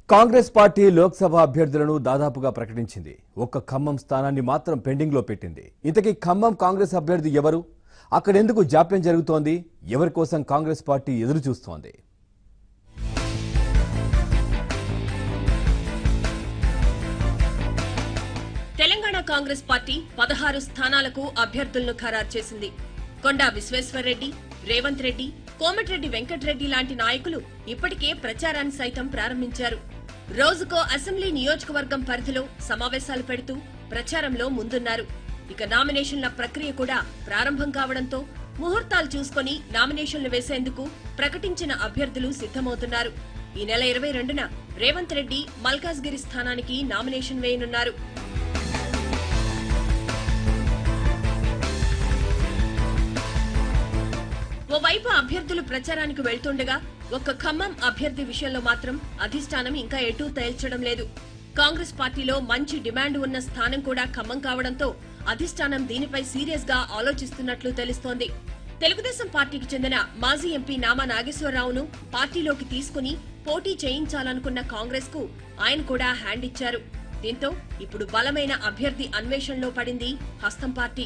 Congress party Lok Sabha అభ్యర్థులను దాదాపుగా ప్రకటించింది ఒక్క ఖమ్మం స్థానాన్ని మాత్రం పెండింగ్ లో పెట్టింది ఇంతకీ ఖమ్మం కాంగ్రెస్ అభ్యర్థి ఎవరు అక్కడెందుకు జాప్యం జరుగుతోంది ఎవరి కోసం కాంగ్రెస్ పార్టీ ఎదురు చూస్తోంది తెలంగాణ కాంగ్రెస్ పార్టీ పదహారు స్థానాలకు అభ్యర్థులను ఖరారు చేసింది కొండా విశ్వేశ్వర్రెడ్డి రేవంత్ రెడ్డి కోమటిరెడ్డి వెంకటరెడ్డి లాంటి నాయకులు ఇప్పటికే ప్రచారాన్ని సైతం ప్రారంభించారు రోజుకో అసెంబ్లీ నియోజకవర్గం పరిధిలో సమావేశాలు పెడుతూ ప్రచారంలో ముందున్నారు ఇక నామినేషన్ల ప్రక్రియ కూడా ప్రారంభం కావడంతో ముహూర్తాలు చూసుకొని నామినేషన్లు వేసేందుకు ప్రకటించిన అభ్యర్థులు సిద్ధమవుతున్నారు ఈ నెల ఇరవై రెండున రేవంత్ రెడ్డి మల్కాజ్గిరి స్థానానికి నామినేషన్ వేయనున్నారు ఓవైపు అభ్యర్థులు ప్రచారానికి వెళ్తుండగా ఒక్క ఖమ్మం అభ్యర్థి విషయంలో మాత్రం అధిష్టానం ఇంకా ఎటూ తేల్చడం లేదు కాంగ్రెస్ పార్టీలో మంచి డిమాండ్ ఉన్న స్థానం కూడా ఖమ్మం కావడంతో అధిష్టానం దీనిపై సీరియస్ గా ఆలోచిస్తున్నట్లు తెలుస్తోంది తెలుగుదేశం పార్టీకి చెందిన మాజీ ఎంపీ నామా నాగేశ్వరరావును పార్టీలోకి తీసుకుని పోటీ చేయించాలనుకున్న కాంగ్రెస్ కు ఆయన కూడా హ్యాండ్ ఇచ్చారు దీంతో ఇప్పుడు బలమైన అభ్యర్థి అన్వేషణలో పడింది హస్తం పార్టీ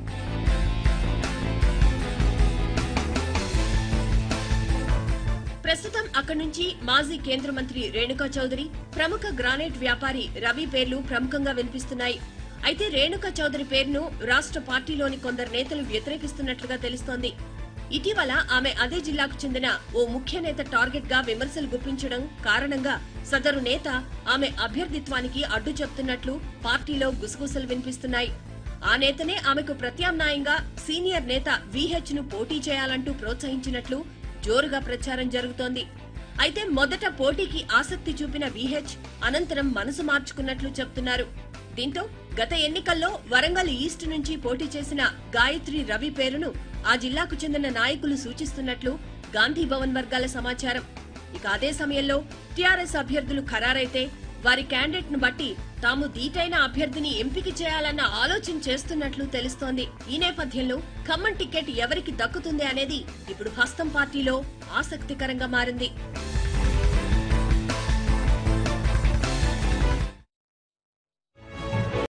ప్రస్తుతం అక్కడి నుంచి మాజీ కేంద్ర మంత్రి రేణుకా చౌదరి ప్రముఖ గ్రానైట్ వ్యాపారి రవి పేర్లు ప్రముఖంగా వినిపిస్తున్నాయి అయితే రేణుకా చౌదరి పేరును రాష్ట్ర పార్టీలోని కొందరు నేతలు వ్యతిరేకిస్తున్నట్లుగా తెలుస్తోంది ఇటీవల ఆమె అదే జిల్లాకు చెందిన ఓ ముఖ్య నేత టార్గెట్ గా విమర్శలు గుప్పించడం కారణంగా సదరు నేత ఆమె అభ్యర్థిత్వానికి అడ్డు చెప్తున్నట్లు పార్టీలో గుసగుసలు వినిపిస్తున్నాయి ఆ నేతనే ఆమెకు ప్రత్యామ్నాయంగా సీనియర్ నేత విహెచ్ ను పోటీ చేయాలంటూ ప్రోత్సహించినట్లు జోరుగా ప్రచారం జరుగుతోంది అయితే మొదట పోటీకి ఆసక్తి చూపిన విహెచ్ అనంతరం మనసు మార్చుకున్నట్లు చెప్తున్నారు దీంతో గత ఎన్నికల్లో వరంగల్ ఈస్ట్ నుంచి పోటీ చేసిన గాయత్రి రవి పేరును ఆ జిల్లాకు చెందిన నాయకులు సూచిస్తున్నట్లు గాంధీ భవన్ వర్గాల సమాచారం ఇక అదే సమయంలో టీఆర్ఎస్ అభ్యర్థులు ఖరారైతే వారి క్యాండిడేట్ ను బట్టి తాము దీటైన అభ్యర్థిని ఎంపిక చేయాలన్న ఆలోచన చేస్తున్నట్లు తెలుస్తోంది ఈ నేపథ్యంలో ఖమ్మం టికెట్ ఎవరికి దక్కుతుంది అనేది ఇప్పుడు హస్తం పార్టీలో ఆసక్తికరంగా మారింది